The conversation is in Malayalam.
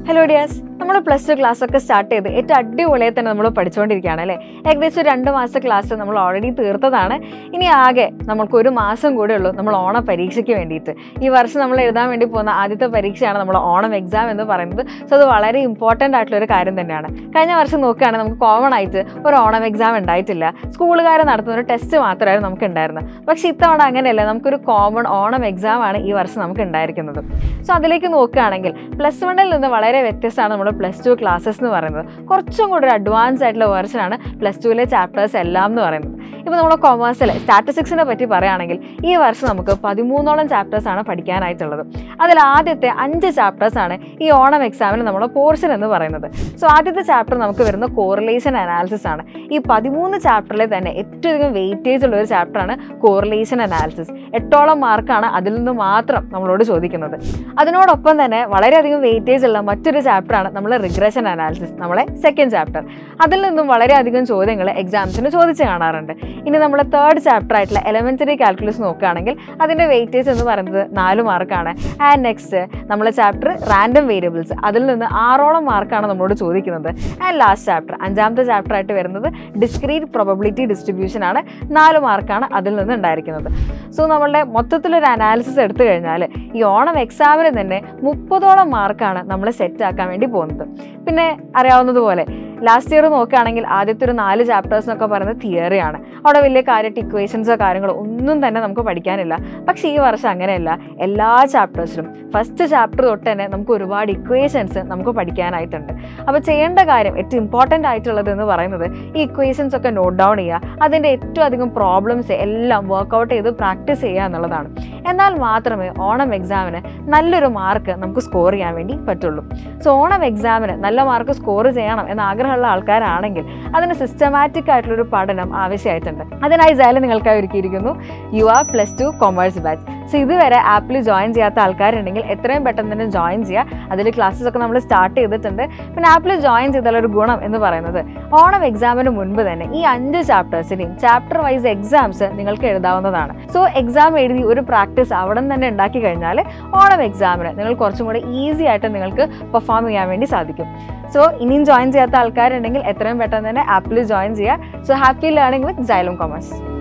ഹലോ ഡിയാസ് നമ്മൾ പ്ലസ് ടു ക്ലാസ് ഒക്കെ സ്റ്റാർട്ട് ചെയ്ത് ഏറ്റവും അടിപൊളിയായി തന്നെ നമ്മൾ പഠിച്ചുകൊണ്ടിരിക്കുകയാണ് അല്ലേ ഏകദേശം ഒരു രണ്ട് മാസത്തെ ക്ലാസ് നമ്മൾ ഓൾറെഡി തീർത്തതാണ് ഇനി ആകെ നമുക്ക് ഒരു മാസം കൂടെ ഉള്ളൂ നമ്മൾ ഓണ പരീക്ഷയ്ക്ക് വേണ്ടിയിട്ട് ഈ വർഷം നമ്മൾ എഴുതാൻ വേണ്ടി പോകുന്ന ആദ്യത്തെ പരീക്ഷയാണ് നമ്മൾ ഓണം എക്സാം എന്ന് പറയുന്നത് സോ അത് വളരെ ഇമ്പോർട്ടൻ്റ് ആയിട്ടുള്ള ഒരു കാര്യം തന്നെയാണ് കഴിഞ്ഞ വർഷം നോക്കുകയാണെങ്കിൽ നമുക്ക് കോമൺ ആയിട്ട് ഒരു ഓണം എക്സാം ഉണ്ടായിട്ടില്ല സ്കൂളുകാർ നടത്തുന്ന ഒരു ടെസ്റ്റ് മാത്രമായിരുന്നു നമുക്ക് ഉണ്ടായിരുന്നത് പക്ഷേ ഇത്തവണ അങ്ങനെയല്ല നമുക്കൊരു കോമൺ ഓണം എക്സാം ആണ് ഈ വർഷം നമുക്ക് ഉണ്ടായിരിക്കുന്നത് സോ അതിലേക്ക് നോക്കുകയാണെങ്കിൽ പ്ലസ് വണ്ണിൽ നിന്ന് വളരെ വ്യത്യസ്തമാണ് നമ്മൾ പ്ലസ് ടു ക്ലാസ്സസ് എന്ന് പറയുന്നത് കുറച്ചും കൂടി ഒരു അഡ്വാൻസ് ആയിട്ടുള്ള വേർഷനാണ് പ്ലസ് ടുവിലെ ചാപ്റ്റേഴ്സ് എല്ലാം എന്ന് പറയുന്നത് ഇപ്പോൾ നമ്മൾ കൊമേഴ്സിൽ സ്റ്റാറ്റിസ്റ്റിക്സിനെ പറ്റി പറയുകയാണെങ്കിൽ ഈ വർഷം നമുക്ക് പതിമൂന്നോളം ചാപ്റ്റേഴ്സ് ആണ് പഠിക്കാനായിട്ടുള്ളത് അതിൽ ആദ്യത്തെ അഞ്ച് ചാപ്റ്റേഴ്സ് ആണ് ഈ ഓണം എക്സാമിൽ നമ്മുടെ പോർഷൻ എന്ന് പറയുന്നത് സോ ആദ്യത്തെ ചാപ്റ്റർ നമുക്ക് വരുന്ന കോറിലേഷൻ അനാലിസിസ് ആണ് ഈ പതിമൂന്ന് ചാപ്റ്ററിലെ തന്നെ ഏറ്റവും അധികം വെയിറ്റേജ് ഉള്ള ഒരു ചാപ്റ്ററാണ് കോറിലേഷൻ അനാലിസിസ് എട്ടോളം മാർക്കാണ് അതിൽ നിന്ന് മാത്രം നമ്മളോട് ചോദിക്കുന്നത് അതിനോടൊപ്പം തന്നെ വളരെയധികം വെയിറ്റേജ് ഉള്ള മറ്റൊരു ചാപ്റ്ററാണ് നമ്മൾ റിഗ്രഷൻ അനാലിസിസ് നമ്മളെ സെക്കൻഡ് ചാപ്റ്റർ അതിൽ നിന്നും വളരെയധികം ചോദ്യങ്ങൾ എക്സാംസിന് ചോദിച്ച് കാണാറുണ്ട് ഇനി നമ്മൾ തേർഡ് ചാപ്റ്റർ ആയിട്ടുള്ള എലമെന്ററി കാൽക്കുലസ് നോക്കുകയാണെങ്കിൽ അതിൻ്റെ വെയിറ്റേജ് എന്ന് പറയുന്നത് നാല് മാർക്കാണ് ആൻഡ് നെക്സ്റ്റ് നമ്മളെ ചാപ്റ്റർ റാൻഡം വേരിയബിൾസ് അതിൽ നിന്ന് ആറോളം മാർക്കാണ് നമ്മളോട് ചോദിക്കുന്നത് ആൻഡ് ലാസ്റ്റ് ചാപ്റ്റർ അഞ്ചാമത്തെ ചാപ്റ്റർ ആയിട്ട് വരുന്നത് ഡിസ്ക്രീറ്റ് പ്രൊബബിലിറ്റി ഡിസ്ട്രിബ്യൂഷൻ ആണ് നാല് മാർക്കാണ് അതിൽ നിന്ന് ഉണ്ടായിരിക്കുന്നത് സോ നമ്മളുടെ മൊത്തത്തിലൊരു അനാലിസിസ് എടുത്തു കഴിഞ്ഞാൽ ഈ ഓണം എക്സാമിന് തന്നെ മുപ്പതോളം മാർക്കാണ് നമ്മൾ സെറ്റ് ആക്കാൻ വേണ്ടി പോകുന്നത് പിന്നെ അറിയാവുന്നതുപോലെ ലാസ്റ്റ് ഇയർ നോക്കുകയാണെങ്കിൽ ആദ്യത്തെ ഒരു നാല് ചാപ്റ്റേഴ്സ് എന്നൊക്കെ പറയുന്നത് തിയറിയാണ് അവിടെ വലിയ കാര്യമായിട്ട് ഇക്വേഷൻസോ കാര്യങ്ങളോ ഒന്നും തന്നെ നമുക്ക് പഠിക്കാനില്ല പക്ഷേ ഈ വർഷം അങ്ങനെയല്ല എല്ലാ ചാപ്റ്റേഴ്സിലും ഫസ്റ്റ് ചാപ്റ്റർ തൊട്ട് തന്നെ നമുക്ക് ഒരുപാട് ഇക്വേഷൻസ് നമുക്ക് പഠിക്കാനായിട്ടുണ്ട് അപ്പോൾ ചെയ്യേണ്ട കാര്യം ഏറ്റവും ഇമ്പോർട്ടൻ്റ് ആയിട്ടുള്ളത് എന്ന് പറയുന്നത് ഈ ഇക്വേഷൻസ് ഒക്കെ നോട്ട് ഡൗൺ ചെയ്യുക അതിൻ്റെ ഏറ്റവും അധികം പ്രോബ്ലംസ് എല്ലാം വർക്കൗട്ട് ചെയ്ത് പ്രാക്ടീസ് ചെയ്യുക എന്നുള്ളതാണ് എന്നാൽ മാത്രമേ ഓണം എക്സാമിന് നല്ലൊരു മാർക്ക് നമുക്ക് സ്കോർ ചെയ്യാൻ വേണ്ടി പറ്റുള്ളൂ സോ ഓണം എക്സാമിന് നല്ല മാർക്ക് സ്കോർ ചെയ്യണം എന്ന ആഗ്രഹമുള്ള ആൾക്കാരാണെങ്കിൽ അതിന് സിസ്റ്റമാറ്റിക് ആയിട്ടുള്ളൊരു പഠനം ആവശ്യമായിട്ടുണ്ട് അതിനായി ജാല നിങ്ങൾക്കായി ഒരുക്കിയിരിക്കുന്നു you are plus two commerce batch so ഇതുവരെ ആപ്പിൽ ജോയിൻ ചെയ്യാത്ത ആൾക്കാരുണ്ടെങ്കിൽ എത്രയും പെട്ടെന്ന് തന്നെ ജോയിൻ ചെയ്യുക അതിൽ ക്ലാസ്സസ് ഒക്കെ നമ്മൾ സ്റ്റാർട്ട് ചെയ്തിട്ടുണ്ട് പിന്നെ ആപ്പിൽ ജോയിൻ ചെയ്താൽ ഒരു ഗുണം എന്ന് പറയുന്നത് ഓണം എക്സാമിന് മുൻപ് തന്നെ ഈ അഞ്ച് ചാപ്റ്റേഴ്സിനെയും ചാപ്റ്റർ വൈസ് എക്സാംസ് നിങ്ങൾക്ക് എഴുതാവുന്നതാണ് സോ എക്സാം എഴുതി ഒരു പ്രാക്ടീസ് അവിടെ നിന്ന് തന്നെ ഉണ്ടാക്കി കഴിഞ്ഞാൽ ഓണം എക്സാമിന് നിങ്ങൾ കുറച്ചും കൂടെ ഈസി ആയിട്ട് നിങ്ങൾക്ക് പെർഫോം ചെയ്യാൻ വേണ്ടി സാധിക്കും സോ ഇനിയും ജോയിൻ ചെയ്യാത്ത ആൾക്കാരുണ്ടെങ്കിൽ എത്രയും പെട്ടെന്ന് തന്നെ ആപ്പിൽ ജോയിൻ ചെയ്യുക so happy learning with Jhelum commerce